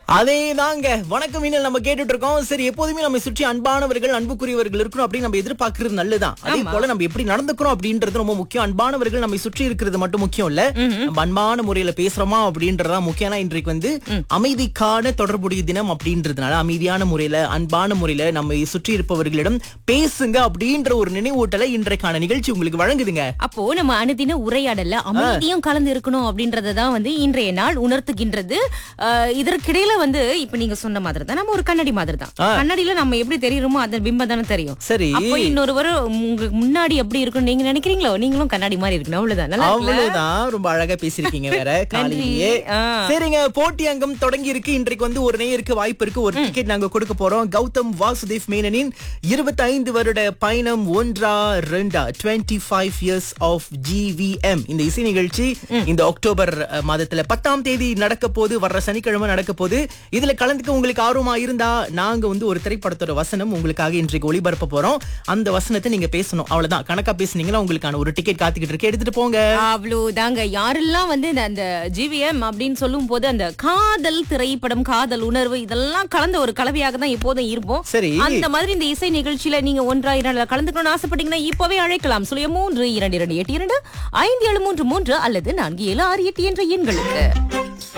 அதே தாங்க வணக்கம் இன்னல் நம்ம கேட்டுட்டு இருக்கோம் சரி எப்போதுமே நம்ம சுற்றி அன்பானவர்கள் அன்புக்குரியவர்கள் இருக்கணும் அப்படின்னு நம்ம எதிர்பார்க்கறது நல்லதுதான் அதே போல நம்ம எப்படி நடந்துக்கிறோம் அப்படின்றது ரொம்ப முக்கியம் அன்பானவர்கள் நம்மை சுற்றி இருக்கிறது மட்டும் முக்கியம் இல்ல நம்ம அன்பான முறையில பேசுறோமா அப்படின்றதா முக்கியம் ஆனா இன்றைக்கு வந்து அமைதிக்கான தொடர்புடைய தினம் அப்படின்றதுனால அமைதியான முறையில அன்பான முறையில நம்மை சுற்றி இருப்பவர்களிடம் பேசுங்க அப்படின்ற ஒரு நினைவூட்டலை இன்றைக்கான நிகழ்ச்சி உங்களுக்கு வழங்குதுங்க அப்போ நம்ம அனுதின உரையாடல அமைதியும் கலந்து இருக்கணும் அப்படின்றதான் வந்து இன்றைய நாள் உணர்த்துகின்றது அஹ், இதற்கிடையில வந்து இப்ப நீங்க சொன்ன மாதிரி தான் நம்ம ஒரு கண்ணாடி மாதிரி தான் கண்ணாடியில நம்ம எப்படி தெரியுறோமோ அந்த பிம்பம் தானே தெரியும் சரி அப்போ இன்னொருவர் உங்களுக்கு முன்னாடி எப்படி இருக்கும் நீங்க நினைக்கிறீங்களோ நீங்களும் கண்ணாடி மாதிரி இருக்கணும் அவ்வளவுதான் நல்லா இருக்குல்ல? அவ்வளவுதான் ரொம்ப அழகா பேசிருக்கீங்க வேற காலையிலேயே ஆ. சரிங்க போட்டி அங்கம் தொடங்கி இருக்கு இன்றைக்கு வந்து ஒரு நேயருக்கு வாய்ப்பு இருக்கு ஒரு டிக்கெட் நாங்க கொடுக்க போறோம் கௌதம் வாசுதேவ் மேனனின் 25 வருட பயணம் ஒன்றா ரெண்டா 25 ஃபைவ் இயர்ஸ் ஆஃப் ஜிவிஎம் இந்த இசை நிகழ்ச்சி இந்த அக்டோபர் அஹ், மாதத்துல பத்தாம் தேதி நடக்க போது வர்ற சனிக்கிழமை நடக்க போது இதுல கலந்துக்க உங்களுக்கு ஆர்வமா இருந்தா நாங்க வந்து ஒரு திரைப்படத்தோட வசனம் உங்களுக்காக இன்றைக்கு ஒளிபரப்ப போறோம் அந்த வசனத்தை நீங்க பேசணும் அவ்வளவுதான் கணக்கா பேசுனீங்கன்னா உங்களுக்கான ஒரு டிக்கெட் காத்துக்கிட்டு இருக்கு எடுத்துட்டு போங்க அவ்வளவுதாங்க யாரெல்லாம் வந்து இந்த- அந்த ஜிவிஎம் அப்படின்னு சொல்லும் போது அந்த காதல் திரைப்படம் காதல் உணர்வு இதெல்லாம் கலந்த ஒரு கலவையாக தான் எப்போதும் இருப்போம் சரி அந்த மாதிரி இந்த இசை நிகழ்ச்சியில நீங்க ஒன்றா இரண்டு கலந்துக்கணும்னு ஆசைப்பட்டீங்கன்னா இப்பவே அழைக்கலாம் சுழிய மூன்று இரண்டு இரண்டு எட்டு இரண்டு ஐந்து ஏழு மூன்று மூன்று அல்லது நான்கு ஏழு ஆறு எட்டு என்ற எண்களுக்கு